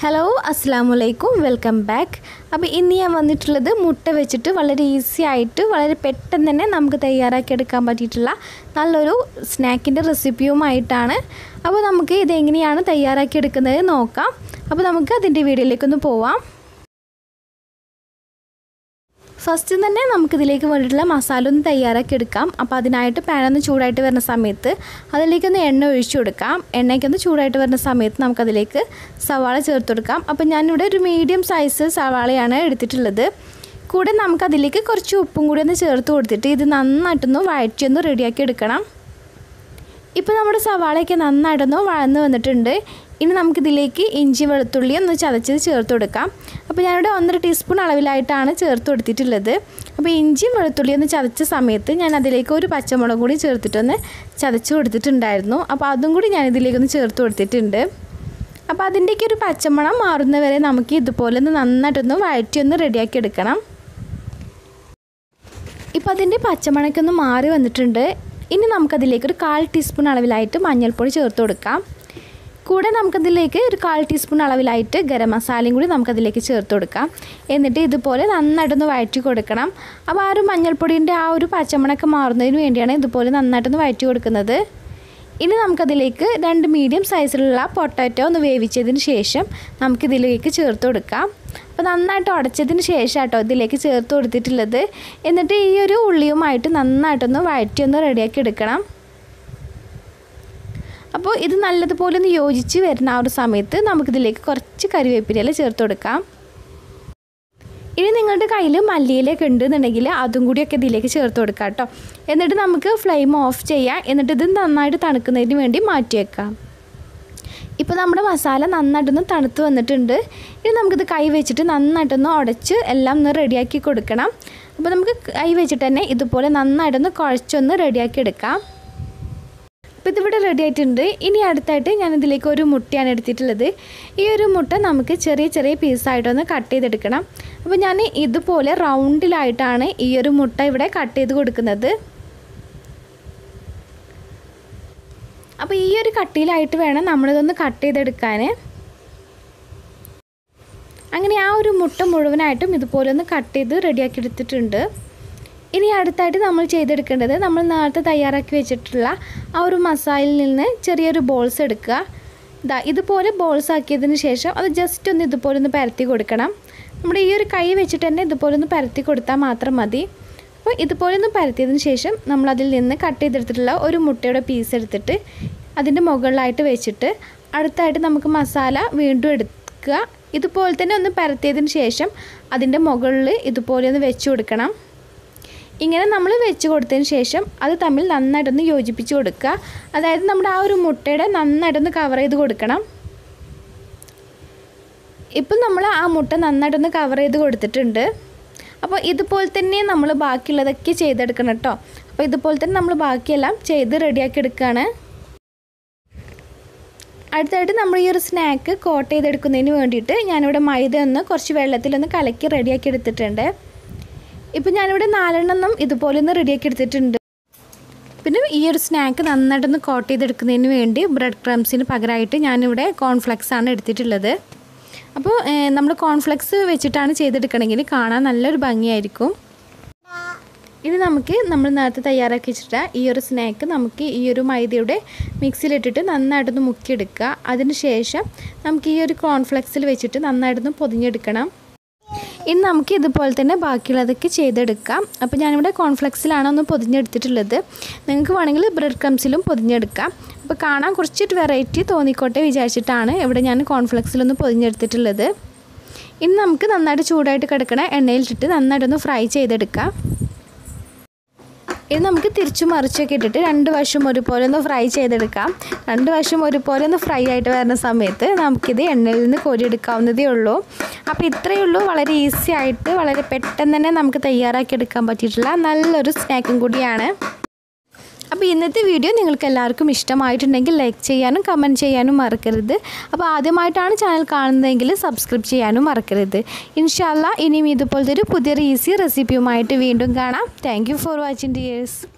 hello അസ്സാം വലൈക്കും welcome back അപ്പോൾ ഇന്ന് ഞാൻ വന്നിട്ടുള്ളത് മുട്ട വെച്ചിട്ട് വളരെ ഈസി ആയിട്ട് വളരെ പെട്ടെന്ന് തന്നെ നമുക്ക് തയ്യാറാക്കി എടുക്കാൻ പറ്റിയിട്ടുള്ള നല്ലൊരു സ്നാക്കിൻ്റെ റെസിപ്പിയുമായിട്ടാണ് അപ്പോൾ നമുക്ക് ഇതെങ്ങനെയാണ് തയ്യാറാക്കി എടുക്കുന്നത് നോക്കാം അപ്പോൾ നമുക്ക് അതിൻ്റെ വീഡിയോയിലേക്കൊന്ന് പോവാം ഫസ്റ്റ് തന്നെ നമുക്കിതിലേക്ക് വേണ്ടിയിട്ടുള്ള മസാല ഒന്ന് തയ്യാറാക്കി എടുക്കാം അപ്പോൾ അതിനായിട്ട് പാനൊന്ന് ചൂടായിട്ട് വരുന്ന സമയത്ത് അതിലേക്കൊന്ന് എണ്ണ ഒഴിച്ചു കൊടുക്കാം എണ്ണയ്ക്കൊന്ന് ചൂടായിട്ട് വരുന്ന സമയത്ത് നമുക്കതിലേക്ക് സവാള ചേർത്ത് കൊടുക്കാം അപ്പോൾ ഞാനിവിടെ ഒരു മീഡിയം സൈസ് സവാളയാണ് എടുത്തിട്ടുള്ളത് കൂടെ നമുക്കതിലേക്ക് കുറച്ച് ഉപ്പും കൂടി ഒന്ന് ചേർത്ത് കൊടുത്തിട്ട് ഇത് നന്നായിട്ടൊന്ന് വഴറ്റിയൊന്ന് റെഡിയാക്കി എടുക്കണം ഇപ്പോൾ നമ്മുടെ സവാളയൊക്കെ നന്നായിട്ടൊന്ന് വഴന്ന് വന്നിട്ടുണ്ട് ഇനി നമുക്കിതിലേക്ക് ഇഞ്ചി വെളുത്തുള്ളി ഒന്ന് ചതച്ചത് ചേർത്ത് കൊടുക്കാം അപ്പോൾ ഞാനിവിടെ ഒന്നര ടീസ്പൂൺ അളവിലായിട്ടാണ് ചേർത്ത് കൊടുത്തിട്ടുള്ളത് അപ്പോൾ ഇഞ്ചിയും വെളുത്തുള്ളി ഒന്ന് ചതച്ച സമയത്ത് ഞാൻ അതിലേക്ക് ഒരു പച്ചമുളക് കൂടി ചേർത്തിട്ടൊന്ന് ചതച്ച് കൊടുത്തിട്ടുണ്ടായിരുന്നു അപ്പോൾ അതും കൂടി ഞാൻ ഇതിലേക്കൊന്ന് ചേർത്ത് കൊടുത്തിട്ടുണ്ട് അപ്പോൾ അതിൻ്റെയൊക്കെ ഒരു പച്ചമണം മാറുന്നവരെ നമുക്ക് ഇതുപോലെ ഒന്ന് നന്നായിട്ടൊന്ന് വഴറ്റി ഒന്ന് റെഡിയാക്കി എടുക്കണം ഇപ്പോൾ അതിൻ്റെ പച്ചമണക്കൊന്ന് ഒന്ന് മാറി വന്നിട്ടുണ്ട് ഇനി നമുക്കതിലേക്ക് ഒരു കാൽ ടീസ്പൂൺ അളവിലായിട്ട് മഞ്ഞൾപ്പൊടി ചേർത്ത് കൊടുക്കാം കൂടെ നമുക്കതിലേക്ക് ഒരു കാൽ ടീസ്പൂൺ അളവിലായിട്ട് ഗരം മസാലയും കൂടി നമുക്കതിലേക്ക് ചേർത്ത് കൊടുക്കാം എന്നിട്ട് ഇതുപോലെ നന്നായിട്ടൊന്ന് വഴറ്റി കൊടുക്കണം അപ്പോൾ ആ ഒരു മഞ്ഞൾപ്പൊടിൻ്റെ ആ ഒരു പച്ചമണൊക്കെ മാറുന്നതിന് വേണ്ടിയാണ് ഇതുപോലെ നന്നായിട്ടൊന്ന് വഴറ്റി കൊടുക്കുന്നത് ഇനി നമുക്കതിലേക്ക് രണ്ട് മീഡിയം സൈസിലുള്ള പൊട്ടാറ്റോ ഒന്ന് വേവിച്ചതിന് ശേഷം നമുക്കിതിലേക്ക് ചേർത്ത് കൊടുക്കാം അപ്പോൾ നന്നായിട്ട് ഉടച്ചതിന് ശേഷം കേട്ടോ ഇതിലേക്ക് ചേർത്ത് കൊടുത്തിട്ടുള്ളത് എന്നിട്ട് ഈ ഒരു ഉള്ളിയുമായിട്ട് നന്നായിട്ടൊന്ന് വഴറ്റി ഒന്ന് റെഡിയാക്കി എടുക്കണം അപ്പോൾ ഇത് നല്ലതുപോലെ ഒന്ന് യോജിച്ച് വരുന്ന ആ ഒരു സമയത്ത് നമുക്കിതിലേക്ക് കുറച്ച് കറിവേപ്പില ചേർത്ത് കൊടുക്കാം ഇനി നിങ്ങളുടെ കയ്യിൽ മല്ലിയിലൊക്കെ ഉണ്ടെന്നുണ്ടെങ്കിൽ അതും കൂടിയൊക്കെ ഇതിലേക്ക് ചേർത്ത് കൊടുക്കാം കേട്ടോ എന്നിട്ട് നമുക്ക് ഫ്ലെയിം ഓഫ് ചെയ്യാം എന്നിട്ട് ഇത് നന്നായിട്ട് തണുക്കുന്നതിന് വേണ്ടി മാറ്റി വെക്കാം ഇപ്പോൾ നമ്മുടെ മസാല നന്നായിട്ടൊന്ന് തണുത്ത് വന്നിട്ടുണ്ട് ഇനി നമുക്കിത് കൈ വെച്ചിട്ട് നന്നായിട്ടൊന്ന് ഉടച്ച് എല്ലാം ഒന്ന് റെഡിയാക്കി കൊടുക്കണം അപ്പോൾ നമുക്ക് കൈ വെച്ചിട്ട് തന്നെ ഇതുപോലെ നന്നായിട്ടൊന്ന് കുഴച്ചൊന്ന് റെഡിയാക്കി എടുക്കാം അപ്പോൾ ഇതിവിടെ റെഡി ആയിട്ടുണ്ട് ഇനി അടുത്തായിട്ട് ഞാൻ ഇതിലേക്ക് ഒരു മുട്ടയാണ് എടുത്തിട്ടുള്ളത് ഈ ഒരു മുട്ട നമുക്ക് ചെറിയ ചെറിയ പീസായിട്ടൊന്ന് കട്ട് ചെയ്തെടുക്കണം അപ്പോൾ ഞാൻ ഇതുപോലെ റൗണ്ടിലായിട്ടാണ് ഈ ഒരു മുട്ട ഇവിടെ കട്ട് ചെയ്ത് കൊടുക്കുന്നത് അപ്പോൾ ഈ ഒരു കട്ടിയിലായിട്ട് വേണം നമ്മളിതൊന്ന് കട്ട് ചെയ്തെടുക്കാൻ അങ്ങനെ ആ ഒരു മുട്ട മുഴുവനായിട്ടും ഇതുപോലെ ഒന്ന് കട്ട് ചെയ്ത് റെഡിയാക്കി എടുത്തിട്ടുണ്ട് ഇനി അടുത്തായിട്ട് നമ്മൾ ചെയ്തെടുക്കേണ്ടത് നമ്മൾ നേരത്തെ തയ്യാറാക്കി വെച്ചിട്ടുള്ള ആ ഒരു മസാലയിൽ നിന്ന് ചെറിയൊരു ബോൾസ് എടുക്കുക ഇതാ ഇതുപോലെ ബോൾസ് ആക്കിയതിന് ശേഷം അത് ജസ്റ്റ് ഒന്ന് ഇതുപോലെ ഒന്ന് പരത്തി കൊടുക്കണം നമ്മുടെ ഈ ഒരു കൈ വെച്ചിട്ട് തന്നെ ഇതുപോലെ ഒന്ന് പരത്തി കൊടുത്താൽ മാത്രം മതി അപ്പോൾ ഇതുപോലെ ഒന്ന് പരത്തിയതിന് ശേഷം നമ്മൾ അതിൽ നിന്ന് കട്ട് ചെയ്തെടുത്തിട്ടുള്ള ഒരു മുട്ടയുടെ പീസ് എടുത്തിട്ട് അതിൻ്റെ മുകളിലായിട്ട് വെച്ചിട്ട് അടുത്തായിട്ട് നമുക്ക് മസാല വീണ്ടും എടുക്കുക ഇതുപോലെ തന്നെ ഒന്ന് പരത്തിയതിന് ശേഷം അതിൻ്റെ മുകളിൽ ഇതുപോലെ ഒന്ന് വെച്ച് കൊടുക്കണം ഇങ്ങനെ നമ്മൾ വെച്ച് കൊടുത്തതിന് ശേഷം അത് തമ്മിൽ നന്നായിട്ടൊന്ന് യോജിപ്പിച്ച് കൊടുക്കുക അതായത് നമ്മുടെ ആ ഒരു മുട്ടയുടെ നന്നായിട്ടൊന്ന് കവർ ചെയ്ത് കൊടുക്കണം ഇപ്പം നമ്മൾ ആ മുട്ട നന്നായിട്ടൊന്ന് കവർ ചെയ്ത് കൊടുത്തിട്ടുണ്ട് അപ്പോൾ ഇതുപോലെ തന്നെ നമ്മൾ ബാക്കിയുള്ളതൊക്കെ ചെയ്തെടുക്കണം കേട്ടോ അപ്പോൾ ഇതുപോലെ തന്നെ നമ്മൾ ബാക്കിയെല്ലാം ചെയ്ത് റെഡിയാക്കി എടുക്കുകയാണ് അടുത്തായിട്ട് നമ്മൾ ഈ ഒരു സ്നാക്ക് കോട്ട് ചെയ്തെടുക്കുന്നതിന് വേണ്ടിയിട്ട് ഞാനിവിടെ മൈദ ഒന്ന് കുറച്ച് വെള്ളത്തിലൊന്ന് കലക്കി റെഡിയാക്കി എടുത്തിട്ടുണ്ട് ഇപ്പം ഞാനിവിടെ നാലെണ്ണം ഇതുപോലെ ഒന്ന് റെഡിയാക്കി എടുത്തിട്ടുണ്ട് പിന്നെ ഈ ഒരു സ്നാക്ക് നന്നായിട്ടൊന്ന് കോട്ട് ചെയ്തെടുക്കുന്നതിന് വേണ്ടി ബ്രെഡ് ക്രംസിന് പകരമായിട്ട് ഞാനിവിടെ കോൺഫ്ലെക്സ് ആണ് എടുത്തിട്ടുള്ളത് അപ്പോൾ നമ്മൾ കോൺഫ്ലെക്സ് വെച്ചിട്ടാണ് ചെയ്തെടുക്കണമെങ്കിൽ കാണാൻ നല്ലൊരു ഭംഗിയായിരിക്കും ഇനി നമുക്ക് നമ്മൾ നേരത്തെ തയ്യാറാക്കി വെച്ചിട്ട് ഈ ഒരു സ്നാക്ക് നമുക്ക് ഈ ഒരു മൈദയുടെ മിക്സിയിലിട്ടിട്ട് നന്നായിട്ടൊന്ന് മുക്കിയെടുക്കുക അതിന് ശേഷം നമുക്ക് ഈ ഒരു കോൺഫ്ലെക്സിൽ വെച്ചിട്ട് നന്നായിട്ടൊന്ന് പൊതിഞ്ഞെടുക്കണം ഇനി നമുക്ക് ഇതുപോലെ തന്നെ ബാക്കിയുള്ളതൊക്കെ ചെയ്തെടുക്കാം അപ്പോൾ ഞാനിവിടെ കോൺഫ്ലെക്സിലാണ് ഒന്ന് പൊതിഞ്ഞെടുത്തിട്ടുള്ളത് നിങ്ങൾക്ക് വേണമെങ്കിൽ ബ്രെഡ് ക്രംസിലും പൊതിഞ്ഞെടുക്കാം അപ്പോൾ കാണാൻ കുറച്ചിട്ട് വെറൈറ്റി തോന്നിക്കോട്ടെ വിചാരിച്ചിട്ടാണ് ഇവിടെ ഞാൻ കോൺഫ്ലെക്സിലൊന്ന് പൊതിഞ്ഞെടുത്തിട്ടുള്ളത് ഇനി നമുക്ക് നന്നായിട്ട് ചൂടായിട്ട് കിടക്കണ എണ്ണയിലിട്ടിട്ട് നന്നായിട്ടൊന്ന് ഫ്രൈ ചെയ്തെടുക്കാം ഇത് നമുക്ക് തിരിച്ചു മറിച്ചൊക്കെ ഇട്ടിട്ട് രണ്ട് വശം ഒരുപോലെ ഒന്ന് ഫ്രൈ ചെയ്തെടുക്കാം രണ്ട് വശം ഒരുപോലെ ഒന്ന് ഫ്രൈ ആയിട്ട് വരുന്ന സമയത്ത് നമുക്കിത് എണ്ണയിൽ നിന്ന് കോരിയെടുക്കാവുന്നതേ ഉള്ളൂ അപ്പോൾ ഇത്രയേ ഉള്ളൂ വളരെ ഈസി ആയിട്ട് വളരെ പെട്ടെന്ന് തന്നെ നമുക്ക് തയ്യാറാക്കി എടുക്കാൻ പറ്റിയിട്ടുള്ള നല്ലൊരു സ്നാക്കും കൂടിയാണ് അപ്പോൾ ഇന്നത്തെ വീഡിയോ നിങ്ങൾക്ക് എല്ലാവർക്കും ഇഷ്ടമായിട്ടുണ്ടെങ്കിൽ ലൈക്ക് ചെയ്യാനും കമൻറ്റ് ചെയ്യാനും മറക്കരുത് അപ്പോൾ ആദ്യമായിട്ടാണ് ചാനൽ കാണുന്നതെങ്കിൽ സബ്സ്ക്രൈബ് ചെയ്യാനും മറക്കരുത് ഇൻഷാല്ല ഇനിയും ഇതുപോലത്തെ ഒരു പുതിയൊരു ഈസി റെസിപ്പിയുമായിട്ട് വീണ്ടും കാണാം താങ്ക് ഫോർ വാച്ചിങ് ഡിയേഴ്സ്